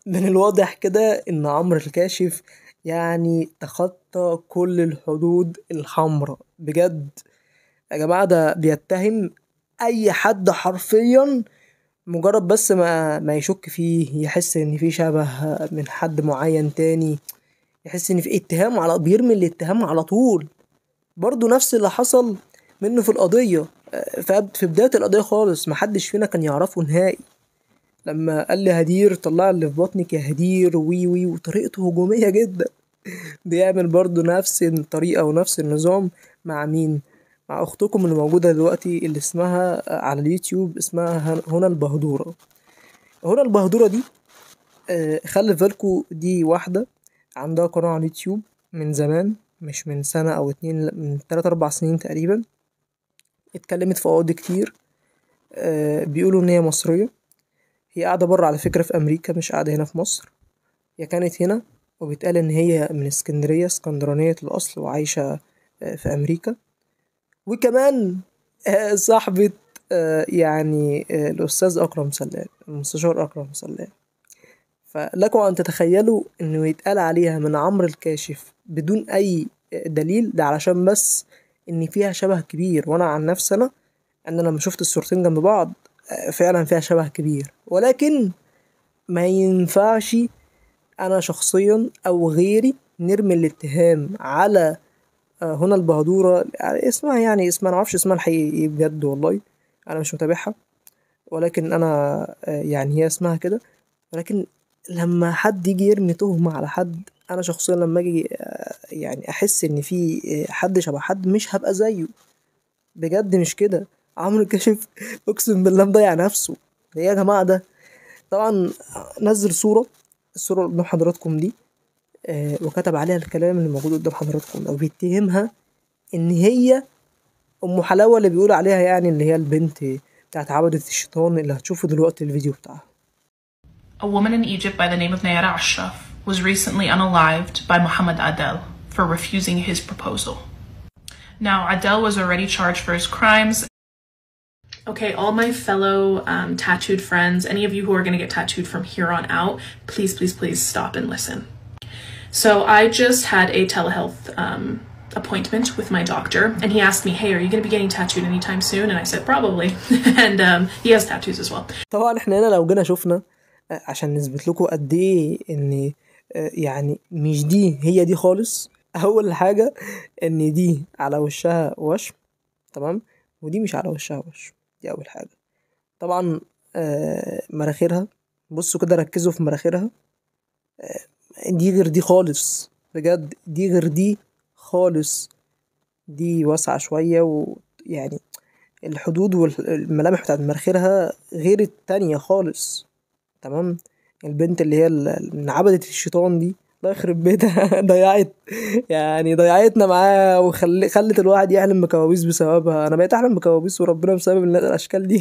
من الواضح كده ان عمرو الكاشف يعني تخطى كل الحدود الحمراء بجد يا جماعة ده بيتهم اي حد حرفيا مجرد بس ما ما يشك فيه يحس ان في شبه من حد معين تاني يحس ان في اتهام على بيرمي الاتهام على طول برضو نفس اللي حصل منه في القضية ف- في بداية القضية خالص محدش فينا كان يعرفه نهائي لما قال لي هدير طلع اللي في بطنك يا هدير وي وي وطريقته هجومية جدا بيعمل برضو نفس الطريقة ونفس النظام مع مين مع اختكم اللي موجودة دلوقتي اللي اسمها على اليوتيوب اسمها هن- هنا البهدورة هنا البهدورة دي آه، خلي في بالكوا دي واحدة عندها قناة على اليوتيوب من زمان مش من سنة أو اتنين لأ، من تلات أربع سنين تقريبا اتكلمت في قواضي كتير آه، بيقولوا إن هي مصرية هي قاعدة برا على فكرة في أمريكا مش قاعدة هنا في مصر هي كانت هنا وبيتقال إن هي من اسكندرية اسكندرانية الأصل وعايشة آه، في أمريكا وكمان آه، صاحبة آه، يعني آه، الأستاذ أكرم سلام المستشار أكرم سلام فلكم أن تتخيلوا إنه يتقال عليها من عمرو الكاشف بدون أي دليل ده علشان بس إن فيها شبه كبير وأنا عن نفسي أنا أنا لما شفت الصورتين جنب بعض آه، فعلا فيها شبه كبير ولكن ما ينفعش أنا شخصيا أو غيري نرمي الاتهام على آه، هنا البهدورة يعني اسمها يعني اسمها أنا معرفش اسمها الحقيقي إيه بجد والله أنا مش متابعها ولكن أنا آه، يعني هي اسمها كده ولكن لما حد يجي يرمي تهمة على حد أنا شخصيا لما أجي آه، يعني أحس إن في آه، حد شبه حد مش هبقى زيه بجد مش كده عمرو الكاشف أقسم بالله مضيع نفسه إيه يا جماعة ده طبعا نزل صورة الصورة اللي قدام حضراتكم دي آه، وكتب عليها الكلام اللي موجود قدام حضراتكم ده وبيتهمها ان هي ام حلاوه اللي بيقول عليها يعني اللي هي البنت بتاعت عبدة الشيطان اللي هتشوفوا دلوقتي الفيديو بتاعها A woman in Egypt by the name of Nayara Ashraf was recently unalived by Muhammad Adel for refusing his proposal. Now, Adel was already charged for his crimes. Okay, all my fellow um, tattooed friends, any of you who are going to get tattooed from here on out, please, please, please stop and listen. So, I just had a telehealth um, appointment with my doctor, and he asked me, Hey, are you going to be getting tattooed anytime soon? And I said, Probably. and um, he has tattoos as well. طبعا احنا هنا لو جينا شفنا آه، عشان نثبت لكم قد ايه ان آه، يعني مش دي هي دي خالص اول حاجه ان دي على وشها وشم تمام ودي مش على وشها وشم دي اول حاجه طبعا آه، مراخيرها بصوا كده ركزوا في مراخيرها آه، دي غير دي خالص بجد دي غير دي خالص دي واسعة شوية ويعني الحدود والملامح بتاعت مناخيرها غير التانية خالص تمام البنت اللي هي ال- من عبدة الشيطان دي الله يخرب بيتها ضيعت يعني ضيعتنا معاها وخلت خلت الواحد يحلم بكوابيس بسببها انا بقيت احلم بكوابيس وربنا بسبب ال- الاشكال دي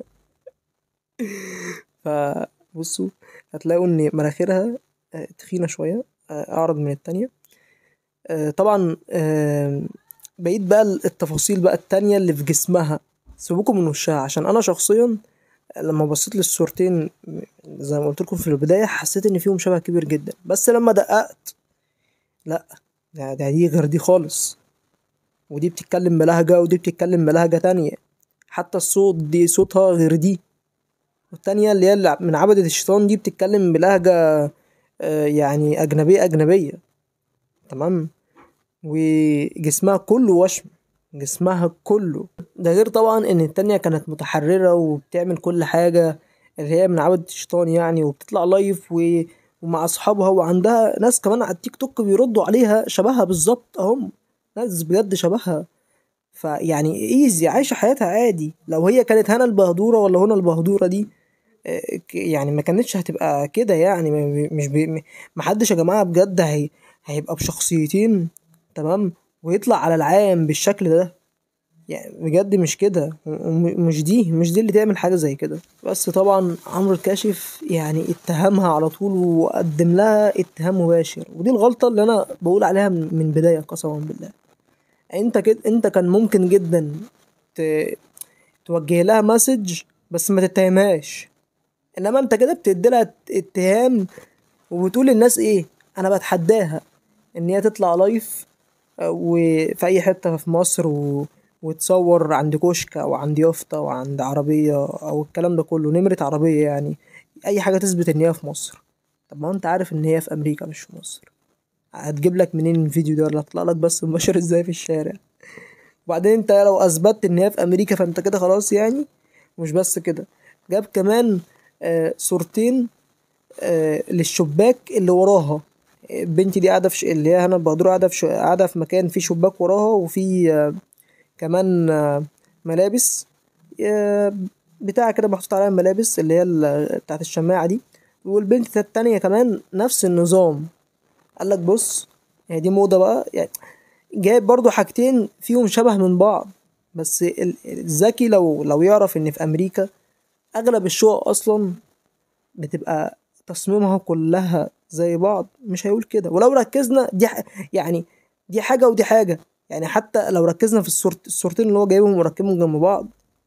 فبصوا هتلاقوا ان مناخيرها آه، تخينة شوية آه، اعرض من التانية آه، طبعا آه، بقيت بقى التفاصيل بقى التانية اللي في جسمها سيبوكم من وشها عشان انا شخصيا لما بصيت للصورتين زي ما قلت لكم في البداية حسيت ان فيهم شبه كبير جدا بس لما دققت لا ده ده دي غير دي خالص ودي بتتكلم بلهجة ودي بتتكلم بلهجة تانية حتى الصوت دي صوتها غير دي والتانية اللي هي اللي من عبدة الشيطان دي بتتكلم بلهجة آه، يعني أجنبية أجنبية تمام وجسمها كله وشم جسمها كله ده غير طبعا ان التانية كانت متحررة وبتعمل كل حاجة اللي هي من عبدة الشيطان يعني وبتطلع لايف و... ومع اصحابها وعندها ناس كمان على التيك توك بيردوا عليها شبهها بالظبط اهم ناس بجد شبهها فيعني ايزي عايشة حياتها عادي لو هي كانت هنا البهدورة ولا هنا البهدورة دي آه، ك- يعني ما كانتش هتبقى كده يعني ما- مش بي... محدش يا جماعة بجد هي... هيبقى بشخصيتين تمام ويطلع على العام بالشكل ده يعني بجد مش كده وم- مش دي مش دي اللي تعمل حاجة زي كده بس طبعا عمرو الكاشف يعني اتهمها على طول وقدم لها اتهام مباشر ودي الغلطة اللي انا بقول عليها من من بداية قسما بالله انت كده انت كان ممكن جدا ت... توجه لها مسج بس ما تتهمهاش انما انت كده بتدي لها اتهام وبتقول للناس ايه انا بتحداها ان هي تطلع لايف آه، وفي اي حته في مصر و... وتصور عند كشك او عند يافطه او عند عربيه او الكلام ده كله نمره عربيه يعني اي حاجه تثبت ان هي في مصر طب ما انت عارف ان هي في امريكا مش في مصر هتجيب لك منين الفيديو ده ولا هتطلع لك بس مباشر ازاي في الشارع وبعدين انت لو اثبتت ان هي في امريكا فانت كده خلاص يعني مش بس كده جاب كمان آه صورتين آه للشباك اللي وراها البنت دي قاعده في ش... اللي هي هنا البهدور قاعده في ش... قاعده في مكان فيه شباك وراها وفي آه كمان آه ملابس آه بتاع كده محطوط عليها ملابس اللي هي ال- بتاعت الشماعه دي والبنت التانية كمان نفس النظام قال لك بص يعني دي موضة بقى يعني جايب برضو حاجتين فيهم شبه من بعض بس ال- الذكي لو لو يعرف ان في امريكا اغلب الشقق اصلا بتبقى تصميمها كلها زي بعض مش هيقول كده ولو ركزنا دي ح- يعني دي حاجة ودي حاجة يعني حتى لو ركزنا في الصورت الصورتين اللي هو جايبهم وركبهم جنب بعض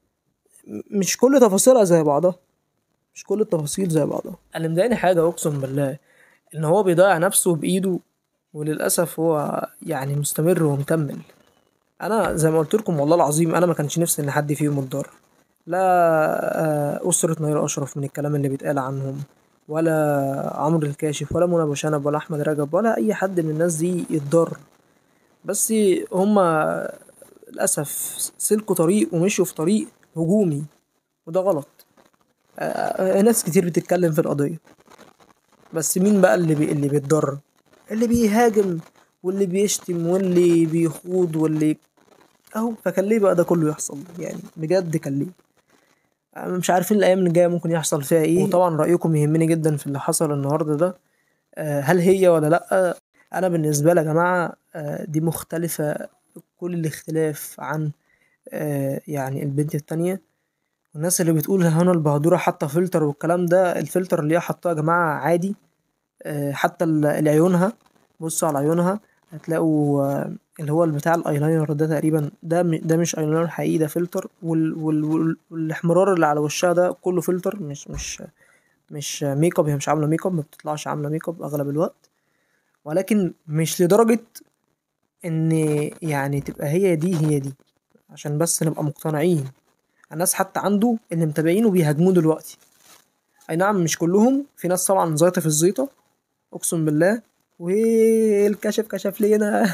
م- مش كل تفاصيلها زي بعضها مش كل التفاصيل زي بعضها اللي مضايقني حاجة اقسم بالله ان هو بيضيع نفسه بايده وللاسف هو يعني مستمر ومكمل انا زي ما قلت لكم والله العظيم انا ما كانش نفسي ان حد فيهم يتضر لا آه، أسرة نير أشرف من الكلام اللي بيتقال عنهم ولا عمرو الكاشف ولا منى أبو شنب ولا أحمد رجب ولا أي حد من الناس دي يتضر بس هما للأسف سلكوا طريق ومشوا في طريق هجومي وده غلط آه، ناس كتير بتتكلم في القضية بس مين بقى اللي بي... اللي بيتضرر اللي بيهاجم واللي بيشتم واللي بيخوض واللي اهو فكان ليه بقى ده كله يحصل يعني بجد كان ليه أنا مش عارفين الايام اللي جايه ممكن يحصل فيها ايه وطبعا رايكم يهمني جدا في اللي حصل النهارده ده آه، هل هي ولا لا انا بالنسبه لي يا جماعه آه، دي مختلفه كل الاختلاف عن آه، يعني البنت التانية والناس اللي بتقول هنا البهدورة حاطة فلتر والكلام ده الفلتر اللي هي حاطاه يا جماعة عادي آه، حتى ال- العيونها بصوا على عيونها هتلاقوا آه، اللي هو بتاع الايلاينر ده تقريبا ده م- ده مش ايلاينر حقيقي ده فلتر وال وال وال والاحمرار اللي على وشها ده كله فلتر مش مش مش ميك اب هي مش عامله ميك اب ما بتطلعش عامله ميك اب اغلب الوقت ولكن مش لدرجه ان يعني تبقى هي دي هي دي عشان بس نبقى مقتنعين الناس حتى عنده اللي متابعينه بيهاجموه دلوقتي اي نعم مش كلهم في ناس طبعا زيطه في الزيطه اقسم بالله والكشف كشف لينا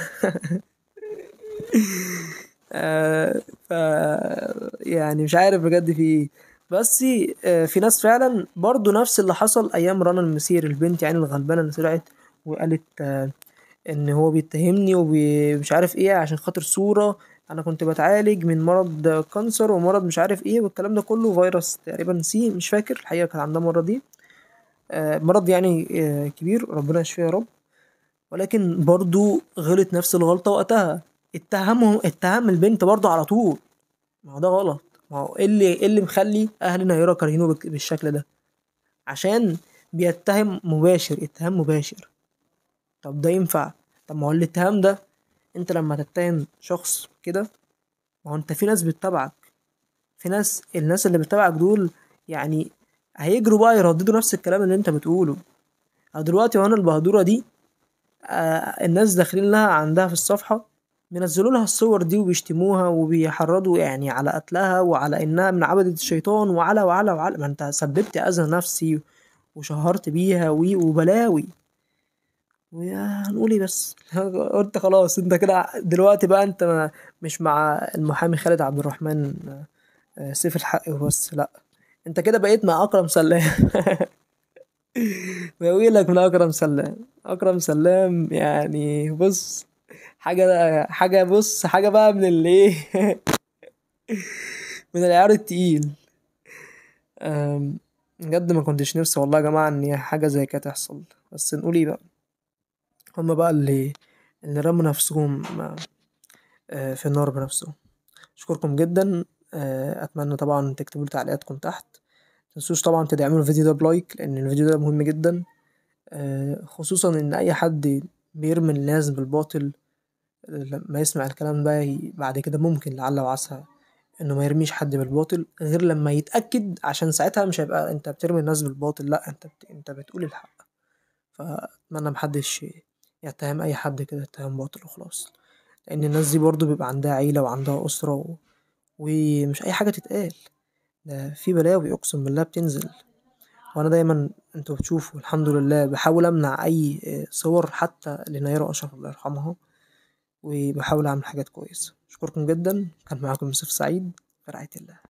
آه، ف يعني مش عارف بجد في ايه بس آه، في ناس فعلا برضو نفس اللي حصل ايام رنا المسير البنت يعني الغلبانه اللي طلعت وقالت آه، ان هو بيتهمني ومش عارف ايه عشان خاطر صوره انا كنت بتعالج من مرض كانسر ومرض مش عارف ايه والكلام ده كله فيروس تقريبا سي مش فاكر الحقيقه كان عندها المره دي آه، مرض يعني آه، كبير ربنا يشفيه يا رب ولكن برضو غلط نفس الغلطة وقتها اتهمهم اتهم البنت برضو على طول ما هو ده غلط ما هو ايه اللي ايه اللي مخلي اهل نيرة كارهينه بالك- بالشكل ده عشان بيتهم مباشر اتهام مباشر طب ده ينفع طب ما هو الاتهام ده انت لما تتهم شخص كده ما هو انت في ناس بتتابعك في ناس الناس اللي بتتابعك دول يعني هيجروا بقى يرددوا نفس الكلام اللي انت بتقوله أو دلوقتي وانا البهدورة دي آه، الناس داخلين لها عندها في الصفحة بينزلوا لها الصور دي وبيشتموها وبيحرضوا يعني على قتلها وعلى انها من عبدة الشيطان وعلى وعلى وعلى ما انت سببت اذى نفسي وشهرت بيها وي- وبلاوي ويا هنقول ايه بس قلت خلاص انت كده دلوقتي بقى انت ما- مش مع المحامي خالد عبد الرحمن آه، سيف الحق وبس لا انت كده بقيت مع اكرم سلام بقول من اكرم سلام اكرم سلام يعني بص حاجه حاجه بص حاجه بقى من اللي ايه من العيار التقيل أم، بجد ما كنتش نفسي والله يا جماعه ان حاجه زي كده تحصل بس نقول ايه بقى هما بقى اللي اللي رموا نفسهم آه، في النار بنفسهم اشكركم جدا آه، اتمنى طبعا تكتبوا لي تعليقاتكم تحت متنسوش طبعا تدعموا الفيديو ده بلايك لان الفيديو ده مهم جدا آه، خصوصا ان اي حد بيرمي الناس بالباطل لما يسمع الكلام ده ي- بعد كده ممكن لعل وعسى انه ما يرميش حد بالباطل غير لما يتاكد عشان ساعتها مش هيبقى انت بترمي الناس بالباطل لا انت بت... انت بتقول الحق فأتمنى محدش يتهم أي حد كده اتهام باطل وخلاص لأن الناس دي برضه بيبقى عندها عيلة وعندها أسرة و... ومش أي حاجة تتقال ده في بلاوي أقسم بالله بتنزل وأنا دايما انتوا بتشوفوا الحمد لله بحاول أمنع أي صور حتى لنيرة أشرف الله يرحمها وبحاول أعمل حاجات كويسة أشكركم جدا كان معاكم يوسف سعيد في رعاية الله